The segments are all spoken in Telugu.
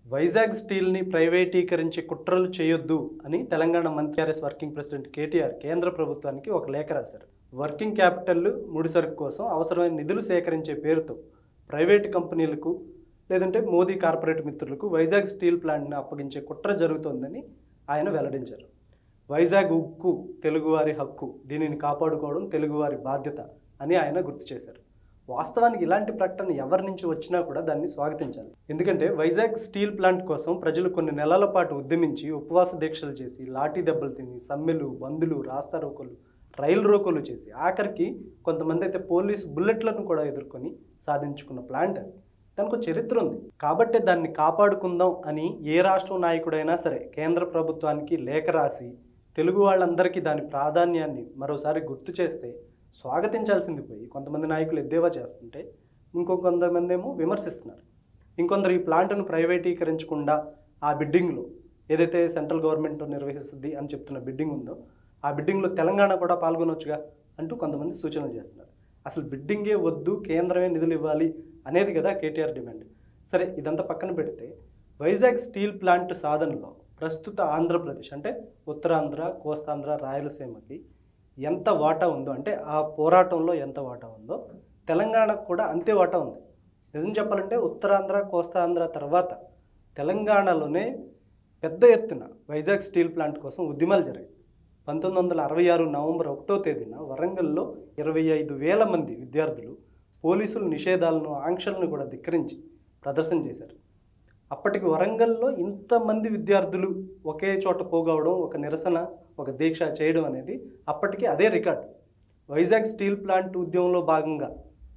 వైజాగ్ స్టీల్ని ప్రైవేటీకరించి కుట్రలు చేయొద్దు అని తెలంగాణ మంత్రి టీఆర్ఎస్ వర్కింగ్ ప్రెసిడెంట్ కేటీఆర్ కేంద్ర ప్రభుత్వానికి ఒక లేఖ రాశారు వర్కింగ్ క్యాపిటల్ ముడిసరుకు కోసం అవసరమైన నిధులు సేకరించే పేరుతో ప్రైవేటు కంపెనీలకు లేదంటే మోదీ కార్పొరేట్ మిత్రులకు వైజాగ్ స్టీల్ ప్లాంట్ని అప్పగించే కుట్ర జరుగుతోందని ఆయన వెల్లడించారు వైజాగ్ ఉక్కు తెలుగువారి హక్కు దీనిని కాపాడుకోవడం తెలుగువారి బాధ్యత అని ఆయన గుర్తు చేశారు వాస్తవానికి ఇలాంటి ప్రకటన ఎవరి నుంచి వచ్చినా కూడా దాన్ని స్వాగతించాలి ఎందుకంటే వైజాగ్ స్టీల్ ప్లాంట్ కోసం ప్రజలు కొన్ని నెలల పాటు ఉద్యమించి ఉపవాస దీక్షలు చేసి లాఠీ దెబ్బలు తిని సమ్మెలు బందులు రాస్తా రోకోలు రైలు రోకోలు చేసి ఆఖరికి కొంతమంది అయితే పోలీస్ బుల్లెట్లను కూడా ఎదుర్కొని సాధించుకున్న ప్లాంట్ అది దానికి ఒక చరిత్ర ఉంది కాబట్టే దాన్ని కాపాడుకుందాం అని ఏ రాష్ట్రం నాయకుడైనా సరే కేంద్ర ప్రభుత్వానికి లేఖ రాసి తెలుగు వాళ్ళందరికీ దాని ప్రాధాన్యాన్ని మరోసారి గుర్తు చేస్తే స్వాగతించాల్సింది పోయి కొంతమంది నాయకులు ఎద్దేవా చేస్తుంటే ఇంకో కొంతమంది ఏమో విమర్శిస్తున్నారు ఇంకొందరు ఈ ప్లాంట్ను ప్రైవేటీకరించకుండా ఆ బిడ్డింగ్లో ఏదైతే సెంట్రల్ గవర్నమెంట్ నిర్వహిస్తుంది అని చెప్తున్న బిడ్డింగ్ ఉందో ఆ బిడ్డింగ్లో తెలంగాణ కూడా పాల్గొనవచ్చుగా అంటూ కొంతమంది సూచనలు చేస్తున్నారు అసలు బిడ్డింగే వద్దు కేంద్రమే నిధులు ఇవ్వాలి అనేది కదా కేటీఆర్ డిమాండ్ సరే ఇదంతా పక్కన పెడితే వైజాగ్ స్టీల్ ప్లాంట్ సాధనలో ప్రస్తుత ఆంధ్రప్రదేశ్ అంటే ఉత్తరాంధ్ర కోస్తాంధ్ర రాయలసీమకి ఎంత వాటా ఉందో అంటే ఆ పోరాటంలో ఎంత వాటా ఉందో తెలంగాణకు కూడా అంతే వాటా ఉంది నిజం చెప్పాలంటే ఉత్తరాంధ్ర కోస్తాంధ్ర తర్వాత తెలంగాణలోనే పెద్ద ఎత్తున వైజాగ్ స్టీల్ ప్లాంట్ కోసం ఉద్యమాలు జరిగాయి పంతొమ్మిది వందల అరవై ఆరు నవంబర్ ఒకటో తేదీన వరంగల్లో ఇరవై ఐదు వేల మంది విద్యార్థులు పోలీసుల నిషేధాలను ఆంక్షలను కూడా ధిక్కరించి ప్రదర్శన చేశారు అప్పటికి వరంగల్లో ఇంతమంది విద్యార్థులు ఒకే చోట పోగవడం ఒక నిరసన ఒక దీక్ష చేయడం అనేది అప్పటికి అదే రికార్డ్ వైజాగ్ స్టీల్ ప్లాంట్ ఉద్యమంలో భాగంగా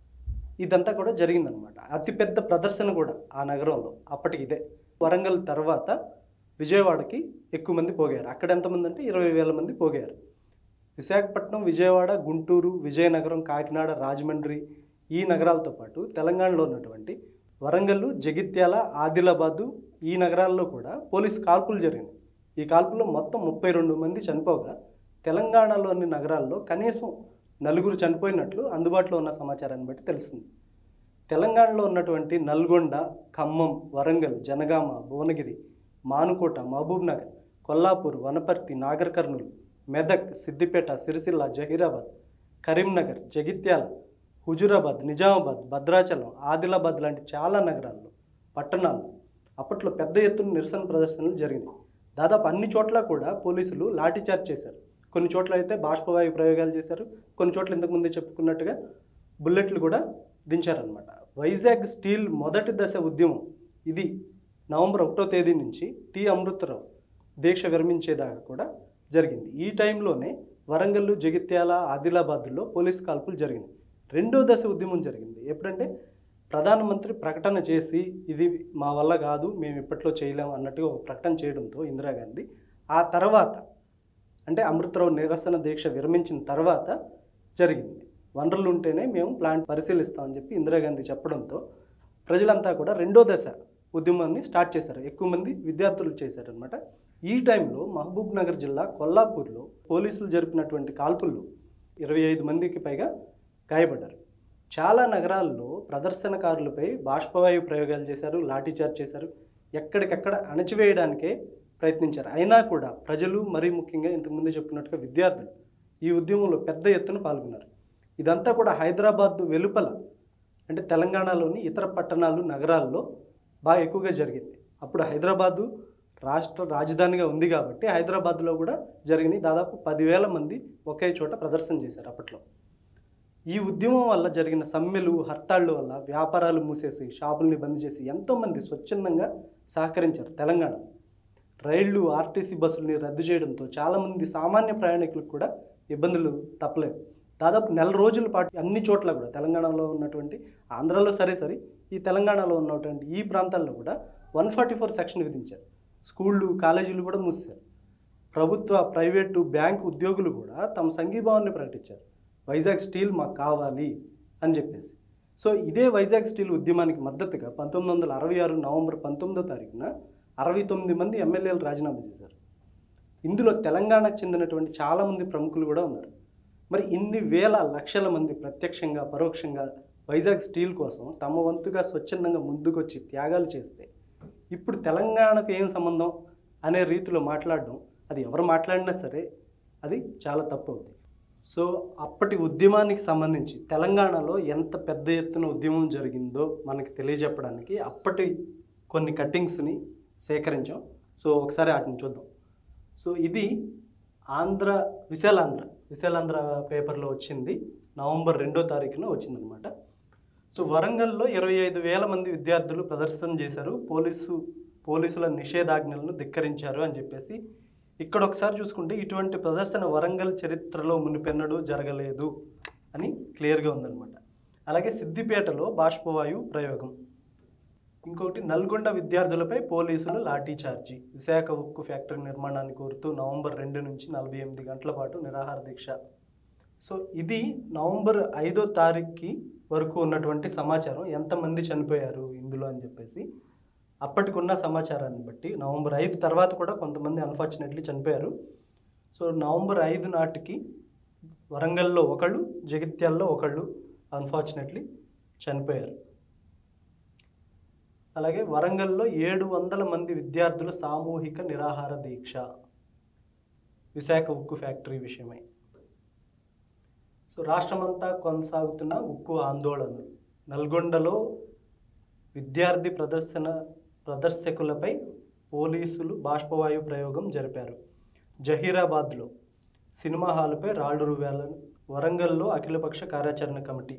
ఇదంతా కూడా జరిగిందనమాట అతిపెద్ద ప్రదర్శన కూడా ఆ నగరంలో అప్పటికి ఇదే వరంగల్ తర్వాత విజయవాడకి ఎక్కువ మంది పోగారు అక్కడ ఎంతమంది అంటే ఇరవై వేల మంది పోగారు విశాఖపట్నం విజయవాడ గుంటూరు విజయనగరం కాకినాడ రాజమండ్రి ఈ నగరాలతో పాటు తెలంగాణలో ఉన్నటువంటి వరంగల్ జగిత్యాల ఆదిలాబాదు ఈ నగరాల్లో కూడా పోలీస్ కాల్పులు జరిగినాయి ఈ కాల్పుల్లో మొత్తం ముప్పై రెండు మంది చనిపోగా తెలంగాణలోని నగరాల్లో కనీసం నలుగురు చనిపోయినట్లు అందుబాటులో ఉన్న సమాచారాన్ని బట్టి తెలుస్తుంది తెలంగాణలో ఉన్నటువంటి నల్గొండ ఖమ్మం వరంగల్ జనగామ భువనగిరి మానుకోట మహబూబ్ నగర్ కొల్లాపూర్ వనపర్తి నాగర్ కర్నూలు మెదక్ సిద్దిపేట సిరిసిల్ల జహీరాబాద్ కరీంనగర్ జగిత్యాల హుజురాబాద్ నిజామాబాద్ భద్రాచలం ఆదిలాబాద్ లాంటి చాలా నగరాల్లో పట్టణాల్లో అప్పట్లో పెద్ద ఎత్తున నిరసన ప్రదర్శనలు జరిగినాయి దాదాపు అన్ని చోట్ల కూడా పోలీసులు లాఠీచార్జ్ చేశారు కొన్ని చోట్ల అయితే బాష్పవాయు ప్రయోగాలు చేశారు కొన్ని చోట్ల ఇంతకుముందే చెప్పుకున్నట్టుగా బుల్లెట్లు కూడా దించారనమాట వైజాగ్ స్టీల్ మొదటి దశ ఉద్యమం ఇది నవంబర్ ఒకటో తేదీ నుంచి టి అమృతరావు దీక్ష విరమించేదాకా కూడా జరిగింది ఈ టైంలోనే వరంగల్ జగిత్యాల ఆదిలాబాద్లో పోలీస్ కాల్పులు జరిగినాయి రెండో దశ ఉద్యమం జరిగింది ఎప్పుడంటే ప్రధానమంత్రి ప్రకటన చేసి ఇది మా వల్ల కాదు మేము ఇప్పట్లో చేయలేము అన్నట్టుగా ఒక ప్రకటన చేయడంతో ఇందిరాగాంధీ ఆ తర్వాత అంటే అమృతరావు నిరసన దీక్ష విరమించిన తర్వాత జరిగింది వనరులు ఉంటేనే మేము ప్లాంట్ పరిశీలిస్తామని చెప్పి ఇందిరాగాంధీ చెప్పడంతో ప్రజలంతా కూడా రెండో దశ ఉద్యమాన్ని స్టార్ట్ చేశారు ఎక్కువ మంది విద్యార్థులు చేశారనమాట ఈ టైంలో మహబూబ్ నగర్ జిల్లా కొల్లాపూర్లో పోలీసులు జరిపినటువంటి కాల్పుల్లో ఇరవై ఐదు మందికి పైగా గాయపడ్డారు చాలా నగరాల్లో ప్రదర్శనకారులపై బాష్పవాయు ప్రయోగాలు చేశారు లాఠీచార్జ్ చేశారు ఎక్కడికెక్కడ అణచివేయడానికే ప్రయత్నించారు అయినా కూడా ప్రజలు మరీ ముఖ్యంగా ఇంతకుముందు చెప్పుకున్నట్టుగా విద్యార్థులు ఈ ఉద్యమంలో పెద్ద ఎత్తున పాల్గొన్నారు ఇదంతా కూడా హైదరాబాద్ వెలుపల అంటే తెలంగాణలోని ఇతర పట్టణాలు నగరాల్లో బాగా ఎక్కువగా జరిగింది అప్పుడు హైదరాబాదు రాష్ట్ర రాజధానిగా ఉంది కాబట్టి హైదరాబాద్లో కూడా జరిగినాయి దాదాపు పదివేల మంది ఒకే చోట ప్రదర్శన చేశారు అప్పట్లో ఈ ఉద్యమం వల్ల జరిగిన సమ్మెలు హర్తాళ్ళ వల్ల వ్యాపారాలు మూసేసి షాపుల్ని బంద్ చేసి ఎంతోమంది స్వచ్ఛందంగా సహకరించారు తెలంగాణ రైళ్లు ఆర్టీసీ బస్సుల్ని రద్దు చేయడంతో చాలామంది సామాన్య ప్రయాణికులకు కూడా ఇబ్బందులు తప్పలేదు దాదాపు నెల రోజుల పాటు అన్ని చోట్ల కూడా తెలంగాణలో ఉన్నటువంటి ఆంధ్రాలో సరే సరే ఈ తెలంగాణలో ఉన్నటువంటి ఈ ప్రాంతాల్లో కూడా వన్ ఫార్టీ ఫోర్ సెక్షన్ విధించారు స్కూళ్ళు కాలేజీలు కూడా మూసేశారు ప్రభుత్వ ప్రైవేటు బ్యాంకు ఉద్యోగులు కూడా తమ సంఘీభావాన్ని ప్రకటించారు వైజాగ్ స్టీల్ మాకు కావాలి అని చెప్పేసి సో ఇదే వైజాగ్ స్టీల్ ఉద్యమానికి మద్దతుగా పంతొమ్మిది వందల అరవై ఆరు నవంబర్ పంతొమ్మిదో తారీఖున అరవై తొమ్మిది మంది ఎమ్మెల్యేలు రాజీనామా చేశారు ఇందులో తెలంగాణకు చెందినటువంటి చాలామంది ప్రముఖులు కూడా ఉన్నారు మరి ఇన్ని వేల లక్షల మంది ప్రత్యక్షంగా పరోక్షంగా వైజాగ్ స్టీల్ కోసం తమ వంతుగా స్వచ్ఛందంగా ముందుకొచ్చి త్యాగాలు చేస్తే ఇప్పుడు తెలంగాణకు ఏం సంబంధం అనే రీతిలో మాట్లాడడం అది ఎవరు మాట్లాడినా సరే అది చాలా తప్పు అవుతుంది సో అప్పటి ఉద్యమానికి సంబంధించి తెలంగాణలో ఎంత పెద్ద ఎత్తున ఉద్యమం జరిగిందో మనకి తెలియజెప్పడానికి అప్పటి కొన్ని కట్టింగ్స్ని సేకరించాం సో ఒకసారి వాటిని చూద్దాం సో ఇది ఆంధ్ర విశాలాంధ్ర విశాలాంధ్ర పేపర్లో వచ్చింది నవంబర్ రెండో తారీఖున వచ్చిందనమాట సో వరంగల్లో ఇరవై ఐదు వేల మంది విద్యార్థులు ప్రదర్శన చేశారు పోలీసు పోలీసుల నిషేధాజ్ఞలను ధిక్కరించారు అని చెప్పేసి ఇక్కడ ఒకసారి చూసుకుంటే ఇటువంటి ప్రదర్శన వరంగల్ చరిత్రలో మునిపెన్నడూ జరగలేదు అని క్లియర్గా ఉందన్నమాట అలాగే సిద్దిపేటలో బాష్పవాయువు ప్రయోగం ఇంకొకటి నల్గొండ విద్యార్థులపై పోలీసులు లాఠీ చార్జీ విశాఖ ఉక్కు ఫ్యాక్టరీ నిర్మాణాన్ని కోరుతూ నవంబర్ రెండు నుంచి నలభై ఎనిమిది గంటల పాటు నిరాహార దీక్ష సో ఇది నవంబర్ ఐదో తారీఖుకి వరకు ఉన్నటువంటి సమాచారం ఎంతమంది చనిపోయారు ఇందులో అని చెప్పేసి అప్పటికున్న సమాచారాన్ని బట్టి నవంబర్ ఐదు తర్వాత కూడా కొంతమంది అన్ఫార్చునేట్లీ చనిపోయారు సో నవంబర్ ఐదు నాటికి వరంగల్లో ఒకళ్ళు జగిత్యాల్లో ఒకళ్ళు అన్ఫార్చునేట్లీ చనిపోయారు అలాగే వరంగల్లో ఏడు వందల మంది విద్యార్థుల సామూహిక నిరాహార దీక్ష విశాఖ ఉక్కు ఫ్యాక్టరీ విషయమై సో రాష్ట్రమంతా కొనసాగుతున్న ఉక్కు ఆందోళనలు నల్గొండలో విద్యార్థి ప్రదర్శన ప్రదర్శకులపై పోలీసులు బాష్పవాయు ప్రయోగం జరిపారు జహీరాబాద్లో సినిమా హాలుపై రాళ్లు రువ్వాలని వరంగల్లో అఖిలపక్ష కార్యాచరణ కమిటీ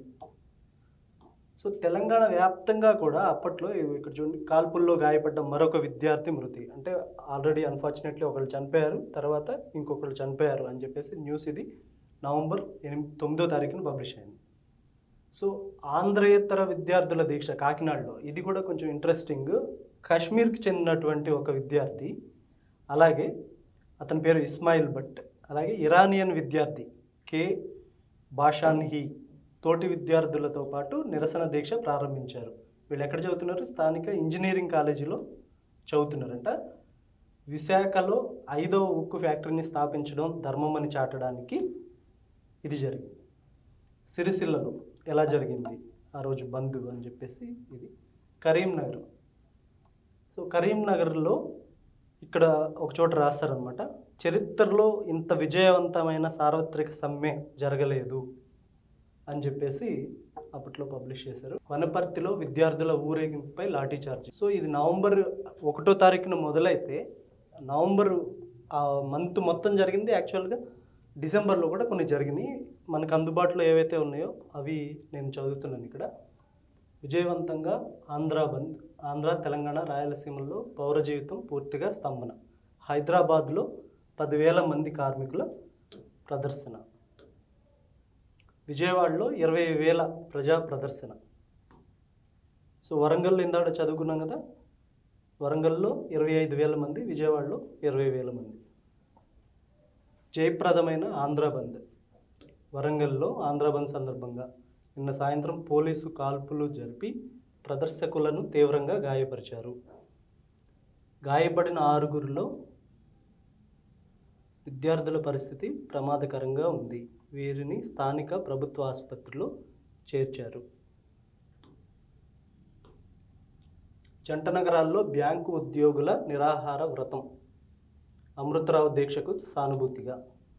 సో తెలంగాణ వ్యాప్తంగా కూడా అప్పట్లో ఇవి ఇక్కడ చూడండి కాల్పుల్లో గాయపడ్డ మరొక విద్యార్థి మృతి అంటే ఆల్రెడీ అన్ఫార్చునేట్లీ ఒకళ్ళు చనిపోయారు తర్వాత ఇంకొకళ్ళు చనిపోయారు అని చెప్పేసి న్యూస్ ఇది నవంబర్ ఎనిమిది తొమ్మిదో తారీఖున పబ్లిష్ అయింది సో ఆంధ్రేతర విద్యార్థుల దీక్ష కాకినాడలో ఇది కూడా కొంచెం ఇంట్రెస్టింగ్ కాశ్మీర్కి చెందినటువంటి ఒక విద్యార్థి అలాగే అతని పేరు ఇస్మాయిల్ భట్ అలాగే ఇరానియన్ విద్యార్థి కే బాషాన్హి తోటి విద్యార్థులతో పాటు నిరసన దీక్ష ప్రారంభించారు వీళ్ళు ఎక్కడ చదువుతున్నారు స్థానిక ఇంజనీరింగ్ కాలేజీలో చదువుతున్నారంట విశాఖలో ఐదవ ఉక్కు ఫ్యాక్టరీని స్థాపించడం ధర్మం అని చాటడానికి ఇది జరిగింది సిరిసిల్లలో ఎలా జరిగింది ఆ రోజు బంద్ అని చెప్పేసి ఇది కరీంనగర్ సో కరీంనగర్లో ఇక్కడ ఒక చోట రాస్తారనమాట చరిత్రలో ఇంత విజయవంతమైన సార్వత్రిక సమ్మె జరగలేదు అని చెప్పేసి అప్పట్లో పబ్లిష్ చేశారు వనపర్తిలో విద్యార్థుల ఊరేగింపుపై లాఠీ చార్జ్ సో ఇది నవంబర్ ఒకటో తారీఖున మొదలైతే నవంబర్ ఆ మంత్ మొత్తం జరిగింది యాక్చువల్గా డిసెంబర్లో కూడా కొన్ని జరిగినాయి మనకు అందుబాటులో ఏవైతే ఉన్నాయో అవి నేను చదువుతున్నాను ఇక్కడ విజయవంతంగా ఆంధ్ర బంద్ ఆంధ్ర తెలంగాణ రాయలసీమల్లో పౌర జీవితం పూర్తిగా స్తంభన హైదరాబాద్లో పదివేల మంది కార్మికుల ప్రదర్శన విజయవాడలో ఇరవై వేల ప్రజా ప్రదర్శన సో వరంగల్లో ఇందాక చదువుకున్నాం కదా వరంగల్లో ఇరవై ఐదు వేల మంది విజయవాడలో ఇరవై వేల మంది జయప్రదమైన ఆంధ్ర బంద్ వరంగల్లో ఆంధ్ర బంద్ సందర్భంగా నిన్న సాయంత్రం పోలీసు కాల్పులు జరిపి ప్రదర్శకులను తీవ్రంగా గాయపరిచారు గాయపడిన ఆరుగురిలో విద్యార్థుల పరిస్థితి ప్రమాదకరంగా ఉంది వీరిని స్థానిక ప్రభుత్వ ఆసుపత్రిలో చేర్చారు జంట నగరాల్లో బ్యాంకు ఉద్యోగుల నిరాహార వ్రతం అమృతరావు దీక్షకు సానుభూతిగా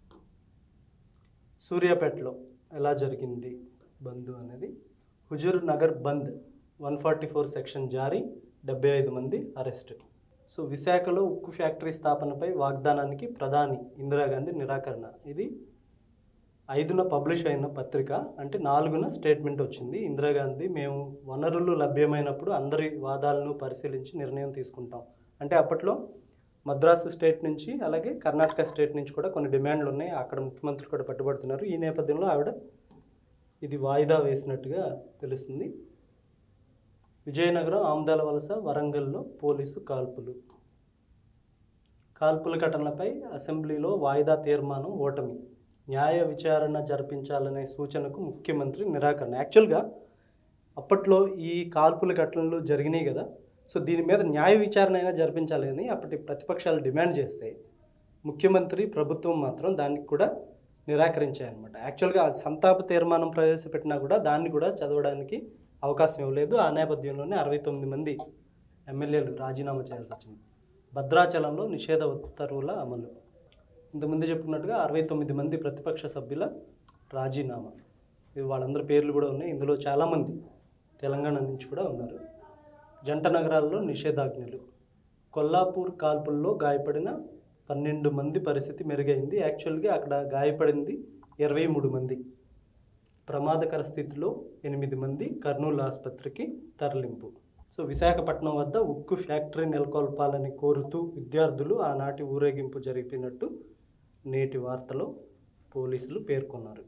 సూర్యాపేటలో ఎలా జరిగింది బంద్ అనేది Huzurnagar bandh one forty four section జారీ డెబ్బై ఐదు మంది అరెస్ట్ సో విశాఖలో ఉక్కు ఫ్యాక్టరీ స్థాపనపై వాగ్దానానికి ప్రధాని ఇందిరాగాంధీ నిరాకరణ ఇది ఐదున పబ్లిష్ అయిన పత్రిక అంటే నాలుగున స్టేట్మెంట్ వచ్చింది ఇందిరాగాంధీ మేము వనరులు లభ్యమైనప్పుడు అందరి వాదాలను పరిశీలించి నిర్ణయం తీసుకుంటాం అంటే అప్పట్లో మద్రాసు స్టేట్ నుంచి అలాగే కర్ణాటక స్టేట్ నుంచి కూడా కొన్ని డిమాండ్లు ఉన్నాయి అక్కడ ముఖ్యమంత్రి కూడా పట్టుబడుతున్నారు ఈ నేపథ్యంలో ఆవిడ ఇది వాయిదా వేసినట్టుగా తెలుస్తుంది విజయనగరం ఆమదాల వలస వరంగల్లో పోలీసు కాల్పులు కాల్పుల ఘటనలపై అసెంబ్లీలో వాయిదా తీర్మానం ఓటమి న్యాయ విచారణ జరిపించాలనే సూచనకు ముఖ్యమంత్రి నిరాకరణ యాక్చువల్గా అప్పట్లో ఈ కాల్పుల ఘటనలు జరిగినాయి కదా సో దీని మీద న్యాయ విచారణ అయినా జరిపించాలి అని అప్పటి ప్రతిపక్షాలు డిమాండ్ చేస్తే ముఖ్యమంత్రి ప్రభుత్వం మాత్రం దానికి కూడా నిరాకరించాయన్నమాట యాక్చువల్గా ఆ సంతాప తీర్మానం ప్రవేశపెట్టినా కూడా దాన్ని కూడా చదవడానికి అవకాశం ఇవ్వలేదు ఆ నేపథ్యంలోనే అరవై తొమ్మిది మంది ఎమ్మెల్యేలు రాజీనామా చేయాల్సి వచ్చింది భద్రాచలంలో నిషేధ ఉత్తర్వుల అమలు ఇంతకుముందు చెప్పుకున్నట్టుగా అరవై తొమ్మిది మంది ప్రతిపక్ష సభ్యుల రాజీనామా ఇది వాళ్ళందరి పేర్లు కూడా ఉన్నాయి ఇందులో చాలామంది తెలంగాణ నుంచి కూడా ఉన్నారు జంట నగరాల్లో నిషేధాజ్ఞలు కొల్లాపూర్ కాల్పుల్లో గాయపడిన పన్నెండు మంది పరిస్థితి మెరుగైంది యాక్చువల్గా అక్కడ గాయపడింది ఇరవై మూడు మంది ప్రమాదకర స్థితిలో ఎనిమిది మంది కర్నూలు ఆసుపత్రికి తరలింపు సో విశాఖపట్నం వద్ద ఉక్కు ఫ్యాక్టరీ నెలకొల్పాలని కోరుతూ విద్యార్థులు ఆనాటి ఊరేగింపు జరిపినట్టు నేటి వార్తలో పోలీసులు పేర్కొన్నారు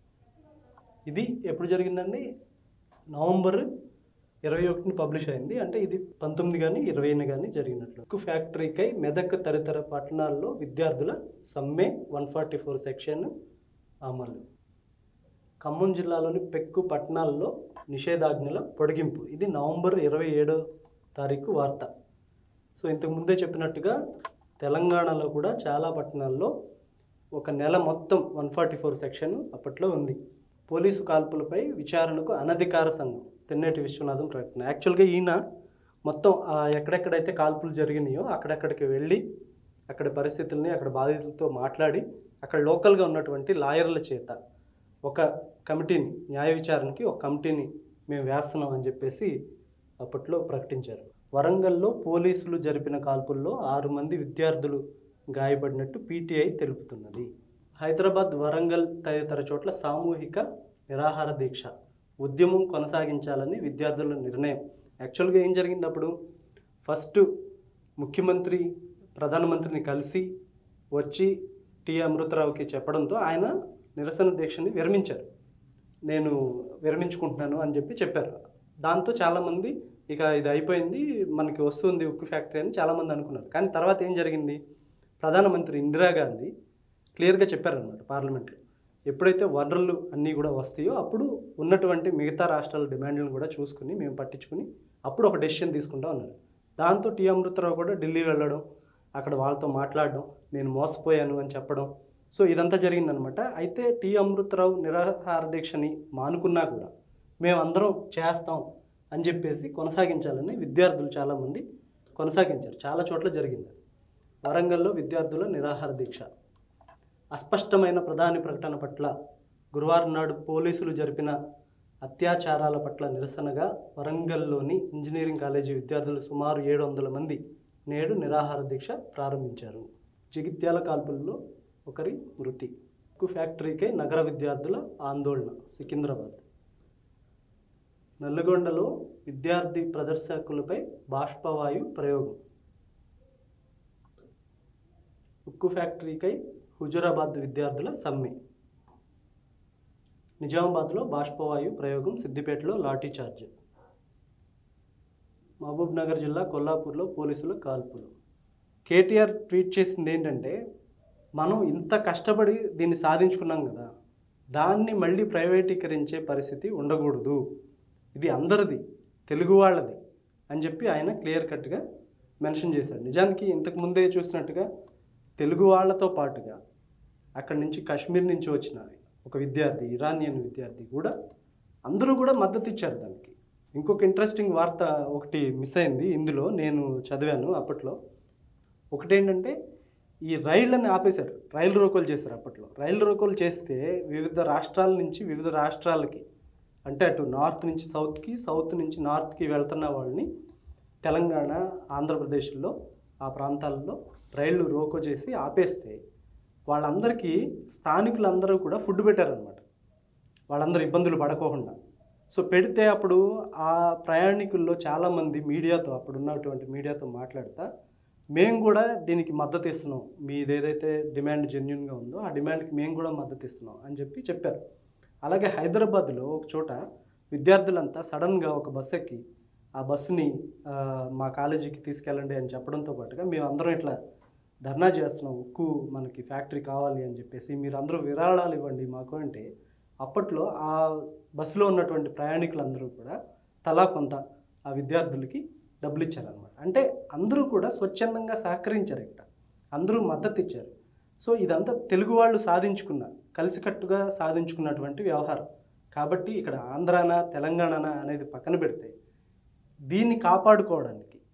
ఇది ఎప్పుడు జరిగిందండి నవంబర్ ఇరవై ఒకటిని పబ్లిష్ అయింది అంటే ఇది పంతొమ్మిది కానీ ఇరవైన కానీ జరిగినట్లు ఉక్కు ఫ్యాక్టరీకై మెదక్ తదితర పట్టణాల్లో విద్యార్థుల సమ్మె వన్ ఫార్టీ ఫోర్ సెక్షన్ అమలు ఖమ్మం జిల్లాలోని పెక్కు పట్టణాల్లో నిషేధాజ్ఞల పొడిగింపు ఇది నవంబర్ ఇరవై ఏడో తారీఖు వార్త సో ఇంతకు ముందే చెప్పినట్టుగా తెలంగాణలో కూడా చాలా పట్టణాల్లో ఒక నెల మొత్తం వన్ ఫార్టీ ఫోర్ సెక్షన్ అప్పట్లో ఉంది పోలీసు కాల్పులపై విచారణకు అనధికార సంఘం తెన్నేటి విశ్వనాథం ప్రకటన యాక్చువల్గా ఈయన మొత్తం ఆ ఎక్కడెక్కడైతే కాల్పులు జరిగినాయో అక్కడెక్కడికి వెళ్ళి అక్కడ పరిస్థితుల్ని అక్కడ బాధితులతో మాట్లాడి అక్కడ లోకల్గా ఉన్నటువంటి లాయర్ల చేత ఒక కమిటీని న్యాయ విచారణకి ఒక కమిటీని మేము వేస్తున్నాం అని చెప్పేసి అప్పట్లో ప్రకటించారు వరంగల్లో పోలీసులు జరిపిన కాల్పుల్లో ఆరు మంది విద్యార్థులు గాయపడినట్టు పీటీఐ తెలుపుతున్నది హైదరాబాద్ వరంగల్ తదితర చోట్ల సామూహిక నిరాహార దీక్ష ఉద్యమం కొనసాగించాలని విద్యార్థుల నిర్ణయం యాక్చువల్గా ఏం జరిగింది అప్పుడు ఫస్ట్ ముఖ్యమంత్రి ప్రధానమంత్రిని కలిసి వచ్చి టి అమృతరావుకి చెప్పడంతో ఆయన నిరసన దీక్షని విరమించారు నేను విరమించుకుంటున్నాను అని చెప్పి చెప్పారు దాంతో చాలామంది ఇక ఇది అయిపోయింది మనకి వస్తుంది ఉక్కు ఫ్యాక్టరీ అని చాలామంది అనుకున్నారు కానీ తర్వాత ఏం జరిగింది ప్రధానమంత్రి ఇందిరాగాంధీ క్లియర్గా చెప్పారనమాట పార్లమెంట్లో ఎప్పుడైతే వనరులు అన్నీ కూడా వస్తాయో అప్పుడు ఉన్నటువంటి మిగతా రాష్ట్రాల డిమాండ్లను కూడా చూసుకుని మేము పట్టించుకుని అప్పుడు ఒక డెసిషన్ తీసుకుంటాం అన్నారు దాంతో టీ అమృతరావు కూడా ఢిల్లీ వెళ్ళడం అక్కడ వాళ్ళతో మాట్లాడడం నేను మోసపోయాను అని చెప్పడం సో ఇదంతా జరిగిందనమాట అయితే టీ అమృతరావు నిరాహార దీక్షని మానుకున్నా కూడా మేమందరం చేస్తాం అని చెప్పేసి కొనసాగించాలని విద్యార్థులు చాలామంది కొనసాగించారు చాలా చోట్ల జరిగింది వరంగల్లో విద్యార్థుల నిరాహార దీక్ష అస్పష్టమైన ప్రధాని ప్రకటన పట్ల గురువారం నాడు పోలీసులు జరిపిన అత్యాచారాల పట్ల నిరసనగా వరంగల్లోని ఇంజనీరింగ్ కాలేజీ విద్యార్థులు సుమారు ఏడు వందల మంది నేడు నిరాహార దీక్ష ప్రారంభించారు జగిత్యాల కాల్పుల్లో ఒకరి మృతి ఉక్కు ఫ్యాక్టరీకై నగర విద్యార్థుల ఆందోళన సికింద్రాబాద్ నల్లగొండలో విద్యార్థి ప్రదర్శకులపై బాష్పవాయు ప్రయోగం ఉక్కు ఫ్యాక్టరీకై హుజురాబాద్ విద్యార్థుల సమ్మె నిజామాబాద్లో బాష్పవాయు ప్రయోగం సిద్దిపేటలో లాఠీ చార్జ్ మహబూబ్ నగర్ జిల్లా కొల్లాపూర్లో పోలీసుల కాల్పులు కేటీఆర్ ట్వీట్ చేసింది ఏంటంటే మనం ఇంత కష్టపడి దీన్ని సాధించుకున్నాం కదా దాన్ని మళ్ళీ ప్రైవేటీకరించే పరిస్థితి ఉండకూడదు ఇది అందరిది తెలుగు వాళ్ళది అని చెప్పి ఆయన క్లియర్ కట్గా మెన్షన్ చేశాడు నిజానికి ఇంతకు ముందే చూసినట్టుగా తెలుగు వాళ్ళతో పాటుగా అక్కడి నుంచి కాశ్మీర్ నుంచి వచ్చిన ఒక విద్యార్థి ఇరానియన్ విద్యార్థి కూడా అందరూ కూడా మద్దతు ఇచ్చారు దానికి ఇంకొక ఇంట్రెస్టింగ్ వార్త ఒకటి మిస్ అయింది ఇందులో నేను చదివాను అప్పట్లో ఒకటేంటంటే ఈ రైళ్ళని ఆపేశారు రైలు రోకోలు చేశారు అప్పట్లో రైలు రోకోలు చేస్తే వివిధ రాష్ట్రాల నుంచి వివిధ రాష్ట్రాలకి అంటే అటు నార్త్ నుంచి సౌత్కి సౌత్ నుంచి నార్త్కి వెళ్తున్న వాళ్ళని తెలంగాణ ఆంధ్రప్రదేశ్లో ఆ ప్రాంతాల్లో రైళ్లు రోకో చేసి ఆపేస్తే వాళ్ళందరికీ స్థానికులందరూ కూడా ఫుడ్ పెట్టారనమాట వాళ్ళందరూ ఇబ్బందులు పడకోకుండా సో పెడితే అప్పుడు ఆ ప్రయాణికుల్లో చాలామంది మీడియాతో అప్పుడు ఉన్నటువంటి మీడియాతో మాట్లాడుతా మేము కూడా దీనికి మద్దతు ఇస్తున్నాం మీది ఏదైతే డిమాండ్ జెన్యున్గా ఉందో ఆ డిమాండ్కి మేము కూడా మద్దతు ఇస్తున్నాం అని చెప్పి చెప్పారు అలాగే హైదరాబాద్లో ఒక చోట విద్యార్థులంతా సడన్గా ఒక బస్ ఎక్కి ఆ బస్సుని ఆ, మా కాలేజీకి తీసుకెళ్ళండి అని చెప్పడంతో పాటుగా మేము అందరం ఇట్లా ధర్నా చేస్తున్నాం ఉక్కు మనకి ఫ్యాక్టరీ కావాలి అని చెప్పేసి మీరు అందరూ విరాళాలు ఇవ్వండి మాకు అంటే అప్పట్లో ఆ బస్సులో ఉన్నటువంటి ప్రయాణికులందరూ కూడా తలా కొంత ఆ విద్యార్థులకి డబ్బులు ఇచ్చారనమాట అంటే అందరూ కూడా స్వచ్ఛందంగా సహకరించారు ఇక్కడ అందరూ మద్దతు ఇచ్చారు సో ఇదంతా తెలుగు వాళ్ళు సాధించుకున్న కలిసికట్టుగా సాధించుకున్నటువంటి వ్యవహారం కాబట్టి ఇక్కడ ఆంధ్రాన తెలంగాణన అనేది పక్కన పెడితే దీన్ని కాపాడుకోవడానికి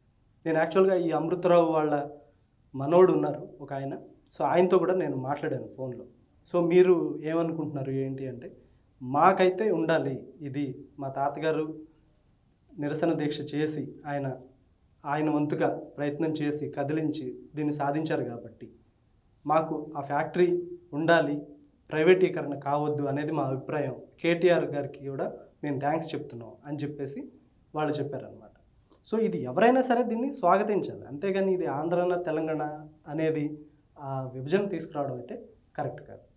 నేను యాక్చువల్గా ఈ అమృతరావు వాళ్ళ మనోడు ఉన్నారు ఒక ఆయన సో ఆయనతో కూడా నేను మాట్లాడాను ఫోన్లో సో మీరు ఏమనుకుంటున్నారు ఏంటి అంటే మాకైతే ఉండాలి ఇది మా తాతగారు నిరసన దీక్ష చేసి ఆయన ఆయన వంతుగా ప్రయత్నం చేసి కదిలించి దీన్ని సాధించారు కాబట్టి మాకు ఆ ఫ్యాక్టరీ ఉండాలి ప్రైవేటీకరణ కావద్దు అనేది మా అభిప్రాయం కేటీఆర్ గారికి కూడా మేము థ్యాంక్స్ చెప్తున్నాం అని చెప్పేసి వాళ్ళు చెప్పారనమాట సో ఇది ఎవరైనా సరే దీన్ని స్వాగతించాలి అంతేగాని ఇది ఆంధ్రాన తెలంగాణ అనేది ఆ విభజన తీసుకురావడం అయితే కరెక్ట్ కాదు